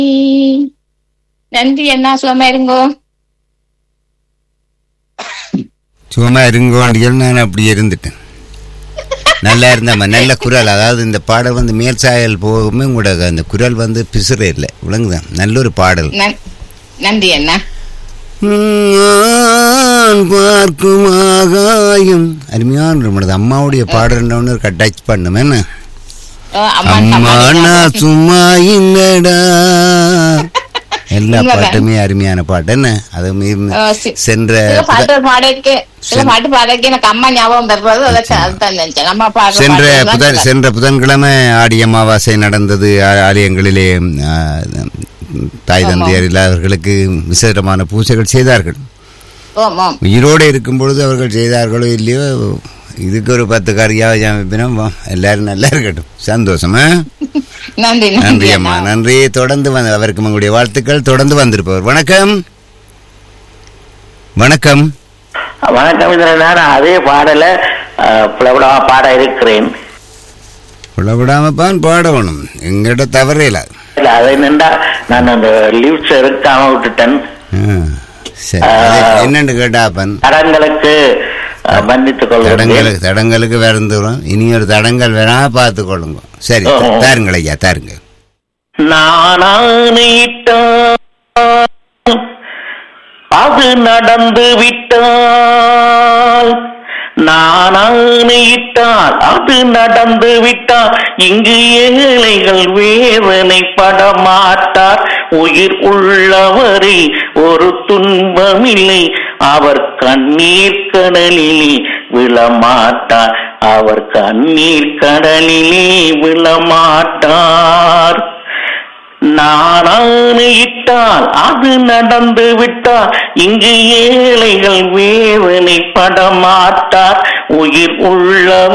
நன்றி அண்ணா சுகமா இருங்கோ சும்மா இருங்கோண்டியல் நான் அப்படி இருந்துட்டேன் நல்லா இருந்தம்மா நல்ல குரல் அதாவது இந்த பாடல் வந்து மேல் சாயல் போகுமே உங்களோட அந்த குரல் வந்து பிசுற இல்லை விளங்குதான் நல்ல ஒரு பாடல் நன்- நன்றி அண்ணா நான் பார்க்கும் ஆகாயம் அருமையான நம்மளது அம்மாவுடைய பாடல் ஒன்று டச் பண்ணும் என்ன ஓ, அம்மா அம்மா அம்மா நான் சும்மா இல்லடா எல்லா உண்மைதான். பாட்டுமே அருமையான பாட்டு என்ன அது மீ- ஓ, சி- சென்ற சில பாட்டு பாடக்கு சில சென்- பாட்டு பாடக்கு எனக்கு அம்மா ஞாபகம் வருவது அதுதான் அதுதான் நினைச்சேன் அம்மா பாடுற சென்ற பாட்டு தான் புதன் சென்ற புதன்கிழமை ஆடி அமாவாசை நடந்தது ஆ- ஆலயங்களிலே ஆ, தாய் ஆமாம். தந்தையர் இல்லாதவர்களுக்கு விசேஷமான பூஜைகள் செய்தார்கள் ஓம் ஓம் உயிரோடு இருக்கும் பொழுது அவர்கள் செய்தார்களோ இல்லையோ இதுக்கு ஒரு பத்து காரியாக ஜாமிப்பினம் எல்லாரும் நல்லா இருக்கட்டும் சந்தோஷமா நன்றி நன்றி அம்மா நன்றி தொடர்ந்து வந்து அவருக்கு உங்களுடைய வாழ்த்துக்கள் தொடர்ந்து வந்திருப்பவர் வணக்கம் வணக்கம் வணக்கம் இதில் நான் அதே பாடல புலவிடமா பாட இருக்கிறேன் விடாமப்பான் பாடணும் எங்கிட்ட தவறே இல்லை இல்ல அதை நின்றா நான் அந்த லீவ்ஸ் எடுக்காம விட்டுட்டேன் ஆ, சரி அது என்னன்னு கேட்டாப்பன் தடங்களுக்கு அஹ், மன்னித்துக் கொள்கிறேன் தடங்களுக்கு தடங்களுக்கு வருந்துடும் இனி ஒரு தடங்கள் வேணா பார்த்து கொள்ளுங்க சரி ஓ, ஓ. தாருங்கள் ஐயா தாருங்க நானானிட்டால் அது நடந்து விட்டால் நானானிட்டால் அது நடந்து விட்டால் இங்கு ஏழைகள் வேதனைப்பட மாட்டார் உயிர் உள்ளவரை ஒரு துன்பமில்லை அவர் கண்ணீர் கடலிலே விழமாட்டார் அவர் கண்ணீர் கடலிலே விழமாட்டார் நானானிட்டால் அது நடந்து விட்டால் இங்கு ஏழைகள் வேதனைப்பட மாட்டார் உயிர் உள்ள